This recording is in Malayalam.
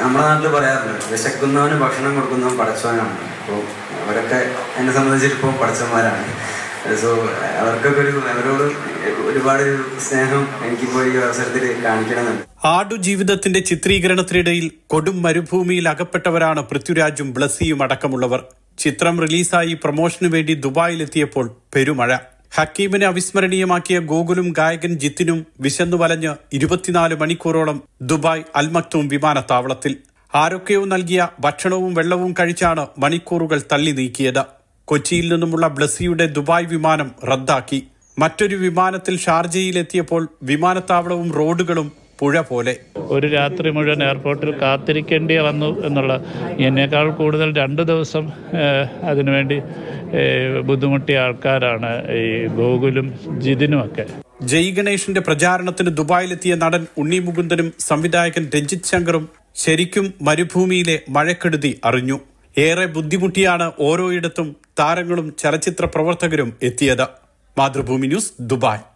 നമ്മുടെ നാട്ടിൽ പറയാറുണ്ട് വിശക്കുന്നവന് ഭക്ഷണം കൊടുക്കുന്നവൻ പടച്ചവനാണ് അപ്പോൾ അവരൊക്കെ എന്നെ സംബന്ധിച്ചിട്ടിപ്പോൾ പടച്ചവന്മാരാണ് സോ അവർക്കൊക്കെ ഒരു അവരോട് ഒരുപാട് ഒരു സ്നേഹം എനിക്കിപ്പോൾ ഈ അവസരത്തിൽ കാണിക്കണമെന്നുണ്ട് ആടുജീവിതത്തിന്റെ ചിത്രീകരണത്തിനിടയിൽ കൊടും മരുഭൂമിയിൽ അകപ്പെട്ടവരാണ് പൃഥ്വിരാജും ബ്ലസ്സിയും അടക്കമുള്ളവർ ചിത്രം റിലീസായി പ്രൊമോഷനു വേണ്ടി ദുബായിലെത്തിയപ്പോൾ പെരുമഴ ഹക്കീമിനെ അവിസ്മരണീയമാക്കിയ ഗോകുലും ഗായകൻ ജിത്തിനും വിശന്നു വലഞ്ഞ് ഇരുപത്തിനാല് മണിക്കൂറോളം ദുബായ് അൽമക്തൂം വിമാനത്താവളത്തിൽ ആരൊക്കെയോ നൽകിയ ഭക്ഷണവും വെള്ളവും കഴിച്ചാണ് മണിക്കൂറുകൾ തള്ളി നീക്കിയത് കൊച്ചിയിൽ നിന്നുമുള്ള ബ്ലസ്സിയുടെ ദുബായ് വിമാനം റദ്ദാക്കി മറ്റൊരു വിമാനത്തിൽ ഷാർജയിലെത്തിയപ്പോൾ വിമാനത്താവളവും റോഡുകളും പുഴ പോലെ ഒരു രാത്രി മുഴുവൻ എയർപോർട്ടിൽ കാത്തിരിക്കേണ്ടി വന്നു എന്നുള്ള എന്നേക്കാൾ കൂടുതൽ രണ്ട് ദിവസം ഏഹ്, അതിനുവേണ്ടി ഏഹ്, ബുദ്ധിമുട്ടിയ ആൾക്കാരാണ് ഈ ഗോകുലും ജിതിനുമൊക്കെ ജയ് ഗണേഷിന്റെ പ്രചാരണത്തിന് ദുബായിലെത്തിയ നടൻ ഉണ്ണി മുകുന്ദനും സംവിധായകൻ രഞ്ജിത് ശങ്കറും ശരിക്കും മരുഭൂമിയിലെ മഴക്കെടുതി അറിഞ്ഞു ഏറെ ബുദ്ധിമുട്ടിയാണ് ഓരോയിടത്തും താരങ്ങളും ചലച്ചിത്ര പ്രവർത്തകരും എത്തിയത് മാതൃഭൂമി ന്യൂസ് ദുബായ്